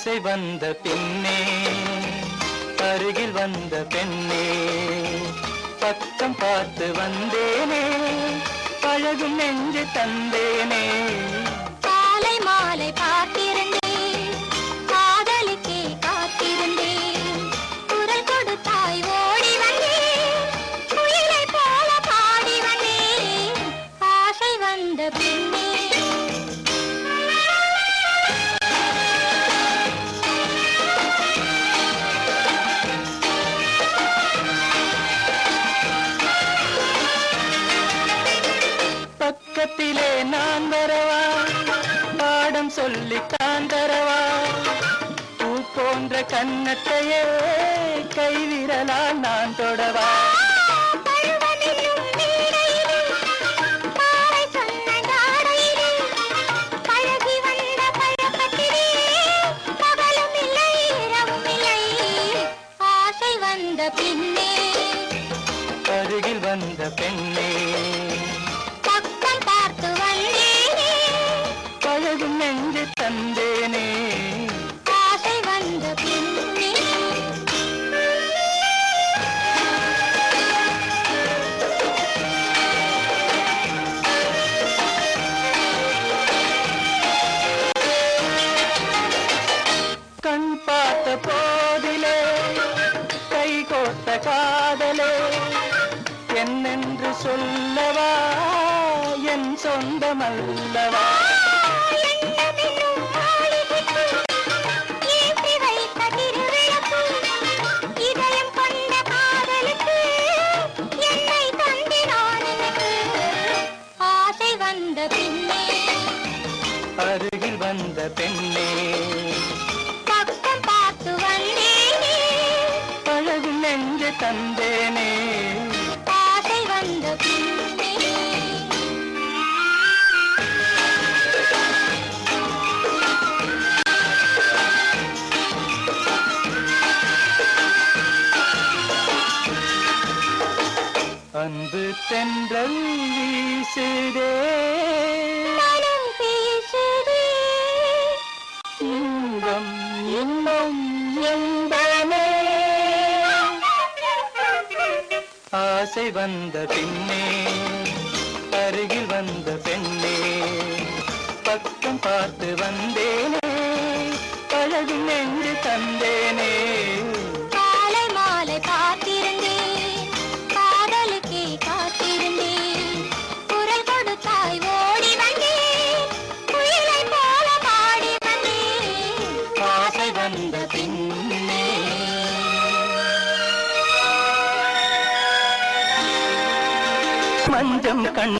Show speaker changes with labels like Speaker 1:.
Speaker 1: ஆசை வந்த பின்னே அருகில் வந்த பெண்ணே பக்கம் பார்த்து வந்தேனே பழகும் நெஞ்சு தந்தேனே
Speaker 2: காலை மாலை பார்த்திருந்தேன் காதலுக்கே காத்திருந்தேன் குரல் கொடுத்தாய் ஓடி வந்தேன் குயிலை போல பாடி வந்தேன் ஆசை வந்த பின்னே
Speaker 1: பக்கத்திலே நான் வரவா பாடம் சொல்லி தான் தரவா பூ போன்ற கண்ணத்தையே கைவிரலால் நான் தொடவா
Speaker 2: பருவமென்னும் வீணையிலே, பாவை சொன்ன ஜாடையிலே, பழகி வந்த பழக்கத்திலே, பகலும் இல்லை, இரவும் இல்லை, ஆசை வந்த பின்னே
Speaker 1: அருகில் வந்த பெண்ணே
Speaker 2: பக்கம் பார்த்து வந்தேனே
Speaker 1: பழகும் நெஞ்சு தந்தேனே
Speaker 2: ஆசை வந்த பின்னே
Speaker 1: கண் பார்த்த போதிலே கை கோத்த காதலே என்னென்று சொல்லவா என் சொந்தமல்லவா
Speaker 2: எண்ணமென்னும் மாளிகைக்குள் ஏற்றி வைத்த திருவிளக்கு, இதயம் கொண்ட காதலுக்கு என்னை தந்தினான் எனக்கு. ஆசை வந்த பின்னே
Speaker 1: அருகில் வந்த பெண்ணே
Speaker 2: பக்கம் பார்த்து வந்தேனே
Speaker 1: பழகும் நெஞ்சு தந்தேனே
Speaker 2: ஆசை வந்த பின்னே
Speaker 1: அன்பு தென்றல் வீசுதே
Speaker 2: மனம் பேசுதே
Speaker 1: இன்பம் இன்பம் இன்பமே ஆசை வந்த பின்னே அருகில் வந்த பெண்ணே பக்கம் பார்த்து வந்தேனே பழகும் நெஞ்சு தந்தேனே
Speaker 2: காலை மாலை பார்த்திருந்தேன் காதலுக்கே காத்திருந்தேன் குரல் கொடுத்தாய் ஓடி வந்தேன் குயிலை போல பாடி வந்தேன்
Speaker 1: ஆசை வந்த பின்னே மஞ்சம் கண்